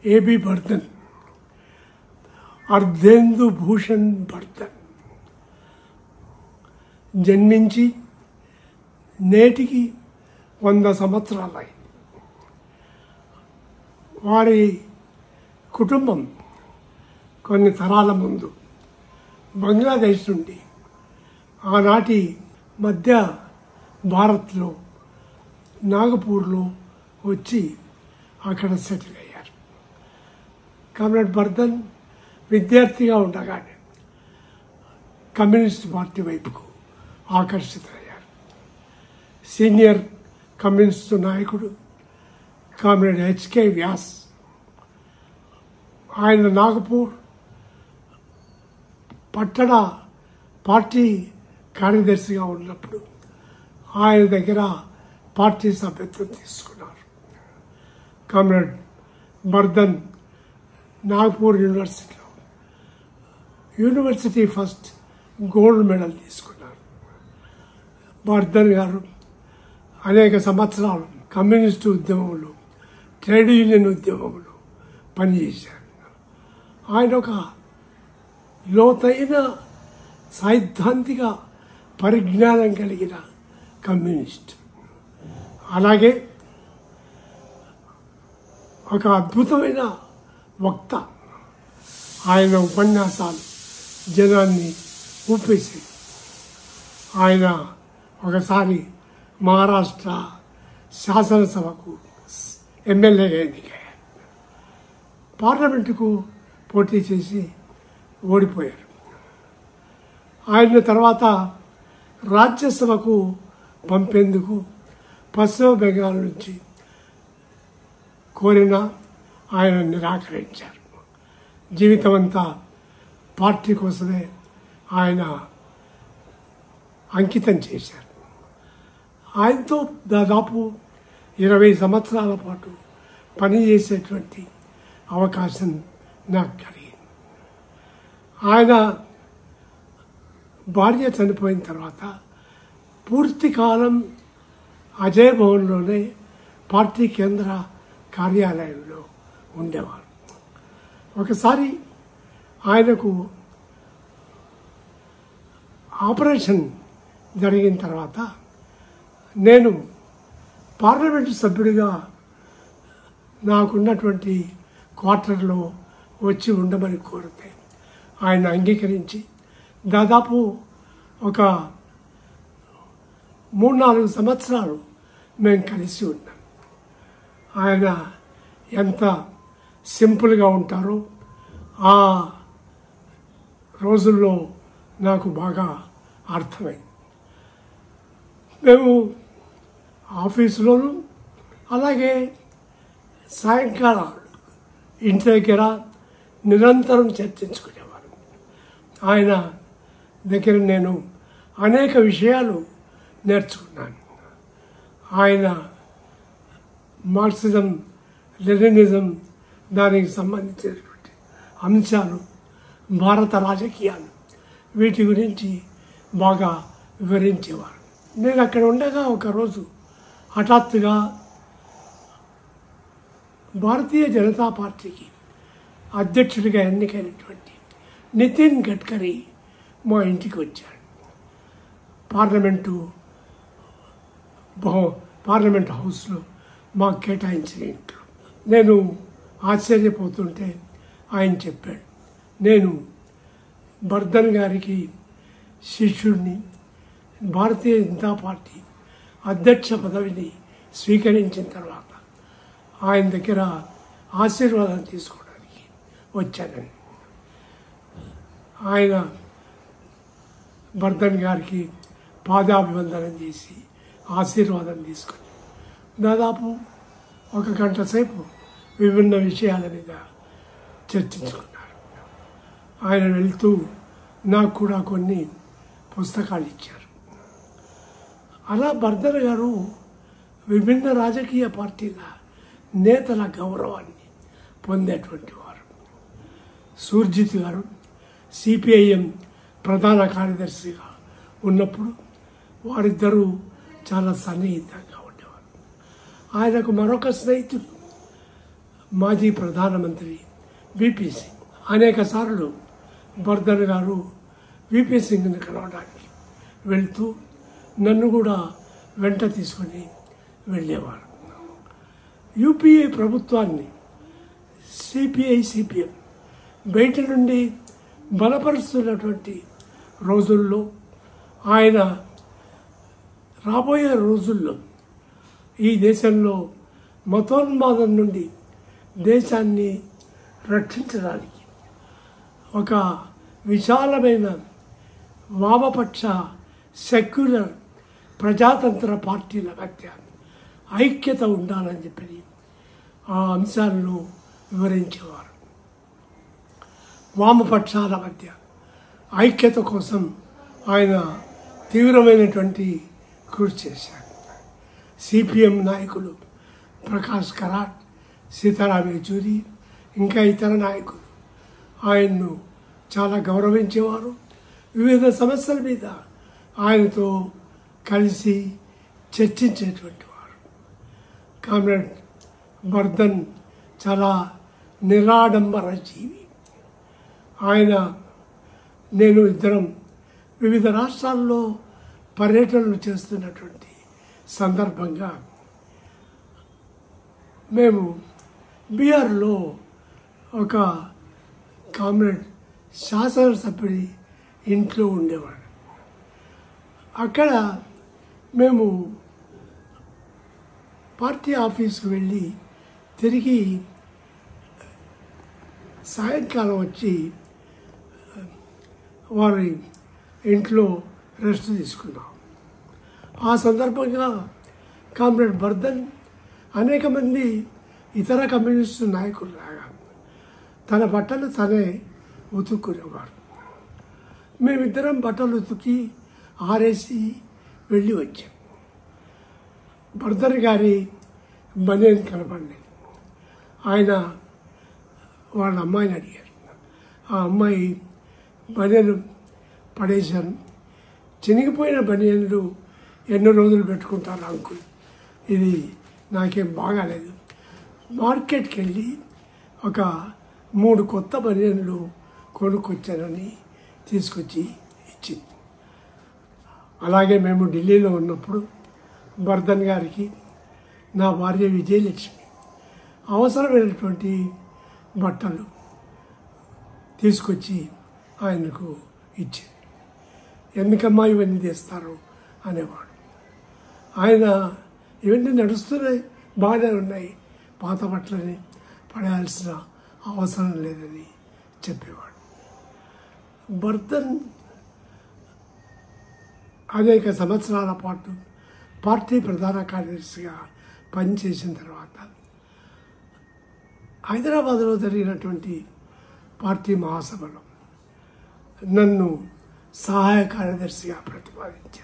AB Bardhan Ardhendu Bhushan Bardhan జన్మించి నేటికి వంద సంవత్సరాలైంది వారి కుటుంబం కొన్ని తరాల ముందు బంగ్లాదేశ్ నుండి ఆనాటి మధ్య భారత్లో నాగపూర్లో వచ్చి అక్కడ సెటిల్ అయ్యారు కామ్రేడ్ బర్ధన్ విద్యార్థిగా ఉండగానే కమ్యూనిస్ట్ పార్టీ వైపుకు ఆకర్షితులయ్యారు సీనియర్ కమ్యూనిస్టు నాయకుడు కామ్రేడ్ హెచ్కే వ్యాస్ ఆయన నాగపూర్ పట్టణ పార్టీ కార్యదర్శిగా ఉన్నప్పుడు ఆయన దగ్గర పార్టీ సభ్యత్వం తీసుకున్నారు కామ్రేడ్ బర్ధన్ నాగపూర్ యూనివర్సిటీలో యూనివర్సిటీ ఫస్ట్ గోల్డ్ మెడల్ తీసుకున్నారు బర్ధన్ గారు అనేక సంవత్సరాలు కమ్యూనిస్టు ఉద్యమంలో ట్రేడ్ యూనియన్ ఉద్యమంలో పనిచేశారు ఆయన ఒక లోతైన సైద్ధాంతిక పరిజ్ఞానం కలిగిన కమ్యూనిస్ట్ అలాగే ఒక అద్భుతమైన వక్త ఆయన ఉపన్యాసాలు జనాన్ని ఊపేసి ఆయన ఒకసారి మహారాష్ట్ర శాసనసభకు ఎమ్మెల్యేగా ఎన్నికయ్యారు పార్లమెంటుకు పోటీ చేసి ఓడిపోయారు ఆయన తర్వాత రాజ్యసభకు పంపేందుకు పశ్చిమ బెంగాల్ నుంచి కోరిన ఆయన నిరాకరించారు జీవితం అంతా పార్టీ కోసమే ఆయన అంకితం చేశారు ఆయనతో దాదాపు ఇరవై సంవత్సరాల పాటు పనిచేసేటువంటి అవకాశం నాకు కలిగింది ఆయన భార్య చనిపోయిన తర్వాత పూర్తి కాలం అజయ్ భవన్లోనే పార్టీ కేంద్ర కార్యాలయంలో ఉండేవారు ఒకసారి ఆయనకు ఆపరేషన్ జరిగిన తర్వాత నేను పార్లమెంటు సభ్యుడిగా నాకున్నటువంటి క్వార్టర్లో వచ్చి ఉండమని కోరితే ఆయన అంగీకరించి దాదాపు ఒక మూడు నాలుగు సంవత్సరాలు మేము కలిసి ఉన్నాం ఆయన ఎంత సింపుల్గా ఉంటారో ఆ రోజుల్లో నాకు బాగా అర్థమైంది మేము ఆఫీసులోనూ అలాగే సాయంకాలం ఇంటి దగ్గర నిరంతరం చర్చించుకునేవారు ఆయన దగ్గర నేను అనేక విషయాలు నేర్చుకున్నాను ఆయన మార్క్సిజం లెనినిజం దానికి సంబంధించినటువంటి అంశాలు భారత రాజకీయాలు వీటి గురించి బాగా వివరించేవారు నేను అక్కడ ఉండగా ఒకరోజు హఠాత్తుగా భారతీయ జనతా పార్టీకి అధ్యక్షుడిగా ఎన్నికైనటువంటి నితిన్ గడ్కరీ మా ఇంటికి వచ్చాడు పార్లమెంటు బహు పార్లమెంట్ హౌస్లో మాకు కేటాయించిన ఇంట్లో నేను ఆశ్చర్యపోతుంటే ఆయన చెప్పాడు నేను బర్ధన్ గారికి శిష్యుడిని భారతీయ జనతా పార్టీ అధ్యక్ష పదవిని స్వీకరించిన తర్వాత ఆయన దగ్గర ఆశీర్వాదం తీసుకోవడానికి వచ్చానని ఆయన బర్ధన్ గారికి పాదాభివందనం చేసి ఆశీర్వాదం తీసుకొని దాదాపు ఒక గంట సేపు విభిన్న విషయాల మీద చర్చించుకున్నారు ఆయన వెళ్తూ నాకు కూడా కొన్ని పుస్తకాలు ఇచ్చారు అలా బర్ధన్ గారు విభిన్న రాజకీయ పార్టీల నేతల గౌరవాన్ని పొందేటువంటి వారు సూర్జిత్ గారు సిపిఐఎం ప్రధాన కార్యదర్శిగా ఉన్నప్పుడు వారిద్దరూ చాలా సన్నిహితంగా ఉండేవారు ఆయనకు మరొక స్నేహితుడు మాజీ ప్రధానమంత్రి విపి సింగ్ అనేక సార్లు బర్దన్ గారు విపి సింగ్ని కలవడానికి వెళ్తూ నన్ను కూడా వెంట తీసుకొని వెళ్ళేవారు యూపీఏ ప్రభుత్వాన్ని సిపిఐ సిపిఎం బయట నుండి బలపరుస్తున్నటువంటి రోజుల్లో ఆయన రాబోయే రోజుల్లో ఈ దేశంలో మతోన్మాదం నుండి దేశాన్ని రక్షించడానికి ఒక విశాలమైన వామపక్ష సెక్యులర్ ప్రజాతంత్ర పార్టీల మధ్య ఐక్యత ఉండాలని చెప్పి ఆ అంశాలను వివరించేవారు వామపక్షాల మధ్య ఐక్యత కోసం ఆయన తీవ్రమైనటువంటి కృషి చేశారు సిపిఎం నాయకులు ప్రకాష్ కరాట్ సీతారాం యేచూరి ఇంకా ఇతర నాయకులు ఆయన్ను చాలా గౌరవించేవారు వివిధ సమస్యల మీద ఆయనతో కలిసి చర్చించేటువంటి వారు కామ్రేడ్ బర్ధన్ చాలా నిరాడంబర జీవి ఆయన నేను ఇద్దరం వివిధ రాష్ట్రాల్లో పర్యటనలు చేస్తున్నటువంటి సందర్భంగా మేము బీహార్లో ఒక కామ్రేడ్ శాసనసభ్యుడి ఇంట్లో ఉండేవాడు అక్కడ మేము పార్టీ ఆఫీస్కి వెళ్ళి తిరిగి సాయంకాలం వచ్చి వారి ఇంట్లో రెస్ట్ తీసుకున్నాం ఆ సందర్భంగా కామ్రేడ్ బర్ధన్ అనేక మంది ఇతర కమ్యూనిస్టు నాయకులు లాగా తన బట్టలు తనే ఉతుక్కునేవారు మేమిద్దరం బట్టలు ఉతికి ఆరేసి వెళ్ళి వచ్చాం బర్దర్ గారి బనియన్ కనపడలేదు ఆయన వాళ్ళ అమ్మాయిని అడిగారు ఆ అమ్మాయి బనియన్ పడేశాను చినిగిపోయిన బనియన్లు ఎన్నో రోజులు పెట్టుకుంటారు అంకుల్ ఇది నాకేం బాగాలేదు మార్కెట్కి వెళ్ళి ఒక మూడు కొత్త బనియన్లు కొనుక్కొచ్చానని తీసుకొచ్చి ఇచ్చింది అలాగే మేము ఢిల్లీలో ఉన్నప్పుడు బర్ధన్ గారికి నా భార్య విజయలక్ష్మి అవసరమైనటువంటి బట్టలు తీసుకొచ్చి ఆయనకు ఇచ్చింది ఎందుకమ్మా ఇవన్నీ తెస్తారు అనేవాడు ఆయన ఇవన్నీ నడుస్తున్నాయి బాగానే ఉన్నాయి పాత బట్టలని పడేయాల్సిన అవసరం లేదని చెప్పేవాడు బర్ధన్ అనేక సంవత్సరాల పాటు పార్టీ ప్రధాన కార్యదర్శిగా పనిచేసిన తర్వాత హైదరాబాద్లో జరిగినటువంటి పార్టీ మహాసభలో నన్ను సహాయ కార్యదర్శిగా ప్రతిపాదించారు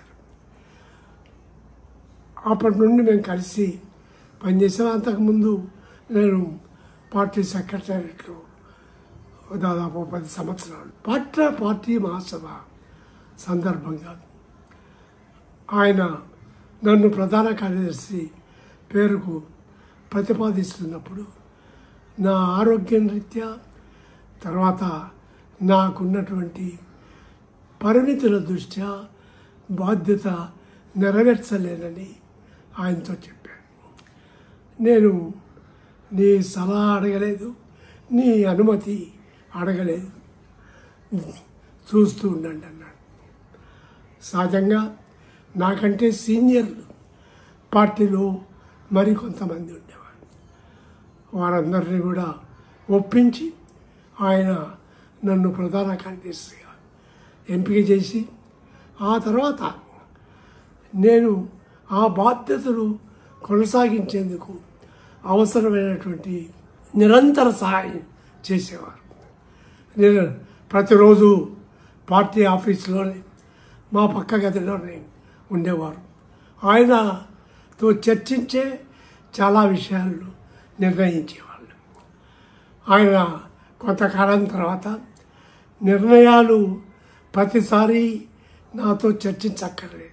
అప్పటి నుండి మేము కలిసి పనిచేసాం అంతకుముందు నేను పార్టీ సెక్రటేరియట్లో దాదాపు పది సంవత్సరాలు పార్టీ పార్టీ మహాసభ సందర్భంగా ఆయన నన్ను ప్రధాన కార్యదర్శి పేరుకు ప్రతిపాదిస్తున్నప్పుడు నా ఆరోగ్యం రీత్యా తర్వాత నాకున్నటువంటి పరిమితుల దృష్ట్యా బాధ్యత నెరవేర్చలేనని ఆయనతో చెప్పాను నేను నీ సలహా అడగలేదు నీ అనుమతి అడగలేదు చూస్తూ ఉండండి అన్నాడు సహజంగా నాకంటే సీనియర్లు పార్టీలో మరికొంతమంది ఉండేవారు వారందరినీ కూడా ఒప్పించి ఆయన నన్ను ప్రధాన కార్యదర్శిగా ఎంపిక చేసి ఆ తర్వాత నేను ఆ బాధ్యతలు కొనసాగించేందుకు అవసరమైనటువంటి నిరంతర సహాయం చేసేవారు నేను ప్రతిరోజు పార్టీ ఆఫీసులోనే మా పక్క గదిలోనే ఉండేవారు ఆయనతో చర్చించే చాలా విషయాలు నిర్ణయించేవాళ్ళు ఆయన కొంతకాలం తర్వాత నిర్ణయాలు ప్రతిసారి నాతో చర్చించక్కర్లేదు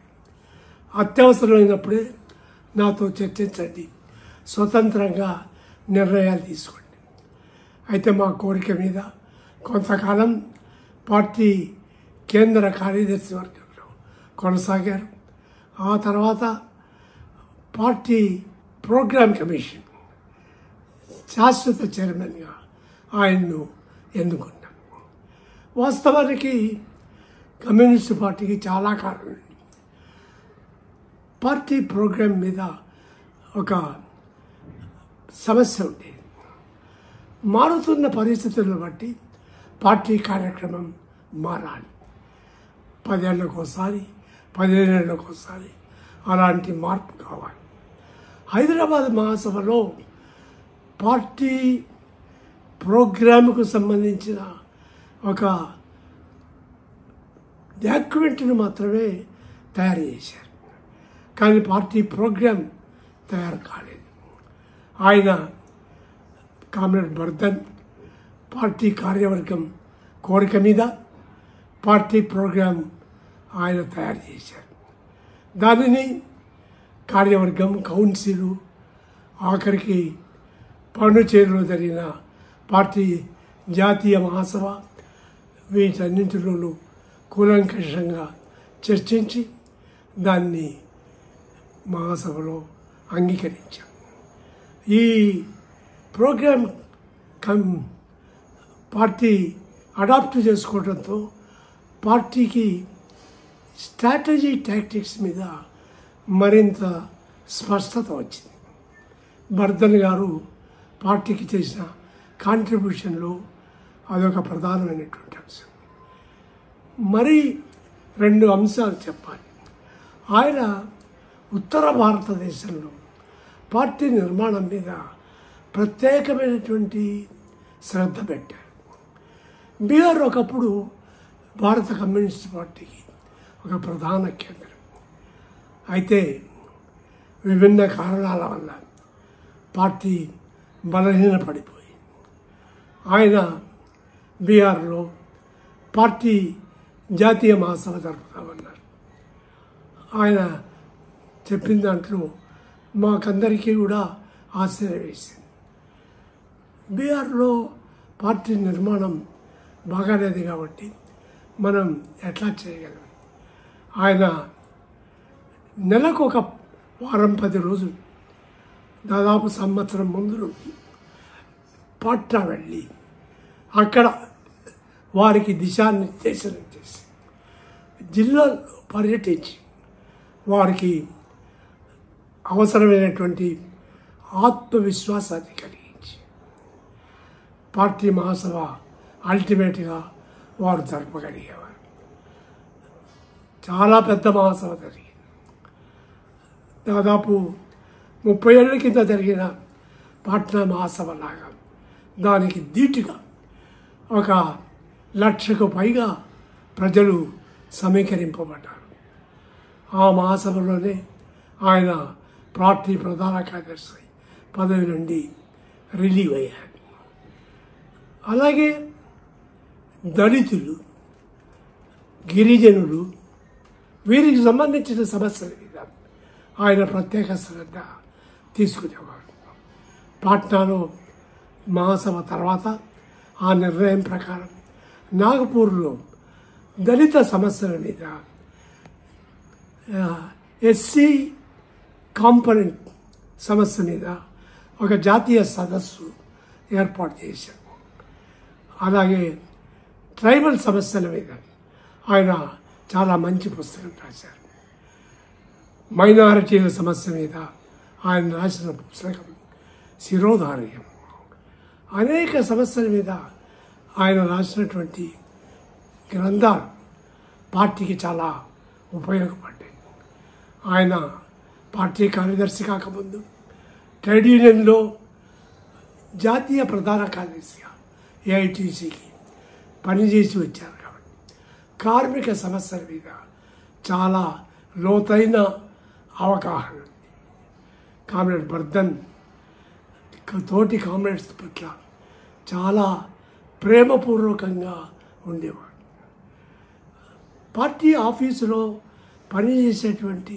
అత్యవసరమైనప్పుడే నాతో చర్చించండి స్వతంత్రంగా నిర్ణయాలు తీసుకోండి అయితే మా కోరిక మీద కొంతకాలం పార్టీ కేంద్ర కార్యదర్శి వర్గంలో కొనసాగారు ఆ తర్వాత పార్టీ ప్రోగ్రామ్ కమిషన్ శాశ్వత చైర్మన్గా ఆయన్ను ఎన్నుకున్నాను వాస్తవానికి కమ్యూనిస్ట్ పార్టీకి చాలా కారణం ఉంది. పార్టీ ప్రోగ్రాం మీద ఒక సమస్య ఉండేది మారుతున్న పరిస్థితులను బట్టి పార్టీ కార్యక్రమం మారాలి పదేళ్ళకోసారి పదిహేనేళ్ళకోసారి అలాంటి మార్పు కావాలి హైదరాబాద్ మహాసభలో పార్టీ ప్రోగ్రాముకు సంబంధించిన ఒక డాక్యుమెంట్ని మాత్రమే తయారు చేశారు కానీ పార్టీ ప్రోగ్రాం తయారు కాలేదు ఆయన కామ్రేడ్ బర్ధన్ పార్టీ కార్యవర్గం కోరిక మీద పార్టీ ప్రోగ్రాం ఆయన తయారు చేశారు దానిని కార్యవర్గం కౌన్సిలు ఆఖరికి పాండుచేరులో జరిగిన పార్టీ జాతీయ మహాసభ వీటన్నింటిలోనూ కూలంకషంగా చర్చించి దాన్ని మహాసభలో అంగీకరించాం ఈ ప్రోగ్రాం కం పార్టీ అడాప్ట్ చేసుకోవడంతో పార్టీకి స్ట్రాటజీ టాక్టిక్స్ మీద మరింత స్పష్టత వచ్చింది బర్ధన్ గారు పార్టీకి చేసిన కాంట్రిబ్యూషన్లో అదొక ప్రధానమైనటువంటి అంశం మరి రెండు అంశాలు చెప్పాలి ఆయన ఉత్తర భారతదేశంలో పార్టీ నిర్మాణం మీద ప్రత్యేకమైనటువంటి శ్రద్ధ పెట్టారు బీహార్ ఒకప్పుడు భారత కమ్యూనిస్ట్ పార్టీకి ఒక ప్రధాన కేంద్రం అయితే విభిన్న కారణాల వల్ల పార్టీ బలహీనపడిపోయింది ఆయన బీహార్లో పార్టీ జాతీయ మహాసభ జరుపుతామన్నారు ఆయన చెప్పిన దాంట్లో మాకందరికీ కూడా ఆశ్చర్యం వేసింది బీహార్లో పార్టీ నిర్మాణం బాగాలేదు కాబట్టి మనం ఎట్లా చేయగలం ఆయన నెలకు ఒక వారం పది రోజులు దాదాపు సంవత్సరం ముందు నుండి పాట్నా వెళ్ళి అక్కడ వారికి దిశానిర్దేశనం చేసి జిల్లాలో పర్యటించి వారికి అవసరమైనటువంటి ఆత్మవిశ్వాసాన్ని కలిగించి పార్టీ మహాసభ అల్టిమేట్గా వారు జరపగలిగేవారు చాలా పెద్ద మహాసభ జరిగింది దాదాపు ముప్పై ఏళ్ళ కింద జరిగిన పాట్నా మహాసభ లాగా దానికి ధీటుగా ఒక లక్షకు పైగా ప్రజలు సమీకరింపబడ్డారు ఆ మహాసభలోనే ఆయన పార్టీ ప్రధాన కార్యదర్శి పదవి నుండి రిలీవ్ అయ్యారు అలాగే దళితులు గిరిజనులు వీరికి సంబంధించిన సమస్యల మీద ఆయన ప్రత్యేక శ్రద్ధ తీసుకునేవారు పాట్నాలో మహాసభ తర్వాత ఆ నిర్ణయం ప్రకారం నాగపూర్లో దళిత సమస్యల మీద ఎస్సీ కాంపనెంట్ సమస్య మీద ఒక జాతీయ సదస్సు ఏర్పాటు చేశారు అలాగే ట్రైబల్ సమస్యల మీద ఆయన చాలా మంచి పుస్తకం రాశారు మైనారిటీల సమస్య మీద ఆయన రాసిన పుస్తకం శిరోధార్యం అనేక సమస్యల మీద ఆయన రాసినటువంటి గ్రంథాలు పార్టీకి చాలా ఉపయోగపడ్డాయి ఆయన పార్టీ కార్యదర్శి కాకముందు ట్రేడ్ యూనియన్లో జాతీయ ప్రధాన కార్యదర్శిగా ఏఐటీసీకి పనిచేసి వచ్చారు కాబట్టి కార్మిక సమస్యల మీద చాలా లోతైన అవగాహన ఉంది కామ్రేడ్ బర్ధన్ తోటి కామ్రేడ్స్ పట్ల చాలా ప్రేమపూర్వకంగా ఉండేవాడు పార్టీ ఆఫీసులో పనిచేసేటువంటి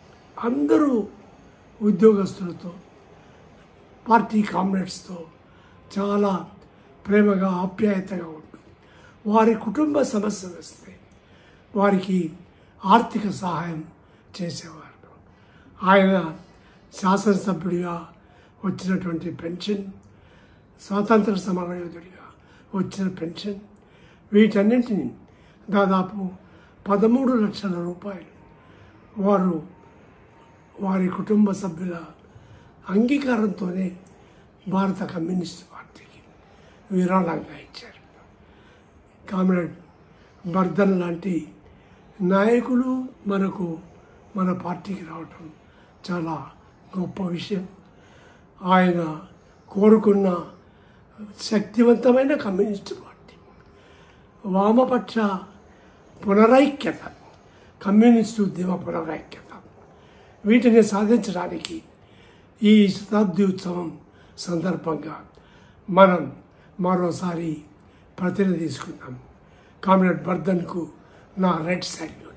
అందరూ ఉద్యోగస్తులతో పార్టీ కామ్రేడ్స్తో చాలా ప్రేమగా ఆప్యాయతగా ఉంటూ వారి కుటుంబ సమస్యలు వస్తే వారికి ఆర్థిక సహాయం చేసేవారు ఆయన శాసనసభ్యుడిగా వచ్చినటువంటి పెన్షన్ స్వాతంత్ర సమరయోధుడిగా వచ్చిన పెన్షన్ వీటన్నింటినీ దాదాపు పదమూడు లక్షల రూపాయలు వారు వారి కుటుంబ సభ్యుల అంగీకారంతోనే భారత కమ్యూనిస్ట్ పార్టీకి విరాళంగా ఇచ్చారు కామ్రేడ్ బర్ధన్ లాంటి నాయకులు మనకు మన పార్టీకి రావటం చాలా గొప్ప విషయం ఆయన కోరుకున్న శక్తివంతమైన కమ్యూనిస్ట్ పార్టీ వామపక్ష పునరైక్యత కమ్యూనిస్టు ఉద్యమ పునరైక్యత వీటిని సాధించడానికి ఈ శతాబ్ది ఉత్సవం సందర్భంగా మనం మరోసారి ప్రతినిధి తీసుకుందాం కామ్రేడ్ బర్ధన్కు నా రెడ్ సైడ్